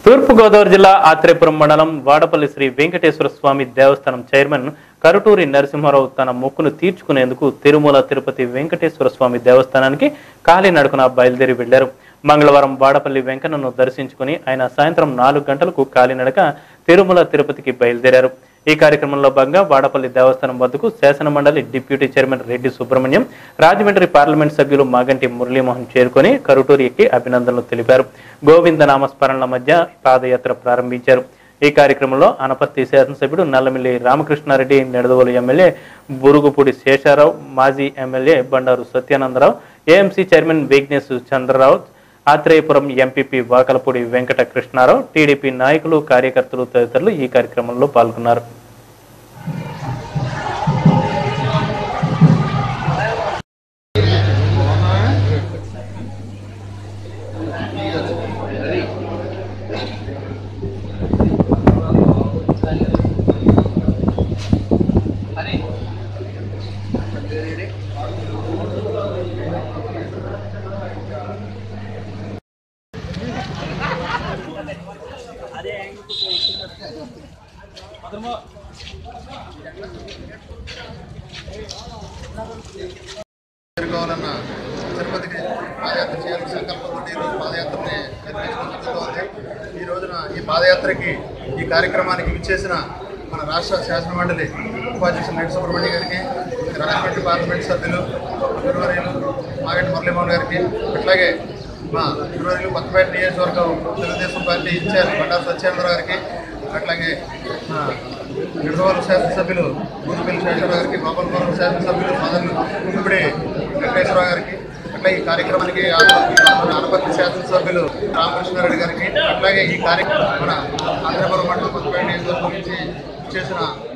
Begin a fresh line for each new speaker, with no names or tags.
తూర్పుగోదావరి జిల్లా ఆత్రేపురం మండలం వాడపల్లి శ్రీ వెంకటేశ్వర స్వామి దేవస్థానం చైర్మన్ కరుటూరి నరసింహారావు తన మొక్కును తీర్చుకునేందుకు తిరుమల తిరుపతి వెంకటేశ్వర స్వామి దేవస్థానానికి కాలినడకన బయలుదేరి వెళ్లారు మంగళవారం వాడపల్లి వెంకన్నను దర్శించుకుని ఆయన సాయంత్రం నాలుగు గంటలకు కాలినడక తిరుమల తిరుపతికి బయలుదేరారు ఈ కార్యక్రమంలో భాగంగా వాడపల్లి దేవస్థానం వద్దకు శాసన మండలి deputy chairman Reddy Subrahmanyam Rajahmundry parliament సభ్యులు మాగంటి మురళీమోహన్ చేరుకొని కరుటూరికి అభినందనలు తెలిపారు గోవింద నామస్మరణల మధ్య పాదయాత్ర ప్రారంభించారు ఈ కార్యక్రమంలో అనపర్తి శాసనసభ్యుడు నల్లమిల్లి రామకృష్ణారెడ్డి నిడదవోలు ఎమ్మెల్యే బురుగుపూడి శేషారావు మాజీ MLA Bandaru Satyanandarao AMC chairman Vighnesh Chandrarao Atreyapuram MPP Vakalapudi Venkata Krishnarao TDP నాయకులు కార్యకర్తలు తదితరులు ఈ కార్యక్రమంలో పాల్గొన్నారు
చేరుకోవాలన్న తిరుపతికి పాదయాత్ర చేయాలని సంకల్పంతో ఈరోజు పాదయాత్రని నిర్వహించడం జరుగుతోంది ఈ రోజున ఈ పాదయాత్రకి ఈ కార్యక్రమానికి విచ్చేసిన మన రాష్ట్ర శాసన మండలి ఉపాధ్యక్షులు రెడ్డి సుబ్రహ్మణ్య గారికి రాజమండ్రి పార్లమెంట్ సభ్యులు గురువర్యులు మాగంటి మురళీమోహన్ గారికి అట్లాగే మా గురువర్యులు కొత్తపేట నియోజకవర్గం తెలుగుదేశం పార్టీ ఇన్ఛార్జ్ బండారు సత్యేంద్ర గారికి అట్లాగే మా నిడదవోలు శాసనసభ్యులు గురుపల్లి శేషరావు గారికి గోపాలపురం శాసనసభ్యులు సోదరులు కుంకుడి వెంకటేశ్వరరావు గారికి అట్లా ఈ కార్యక్రమానికి మన అనపర్తి శాసనసభ్యులు రామకృష్ణారెడ్డి గారికి అట్లాగే ఈ కార్యక్రమం మన ఆంధ్రపురం మండలం కొత్తపేట నియోజకవర్గం నుంచి చేసిన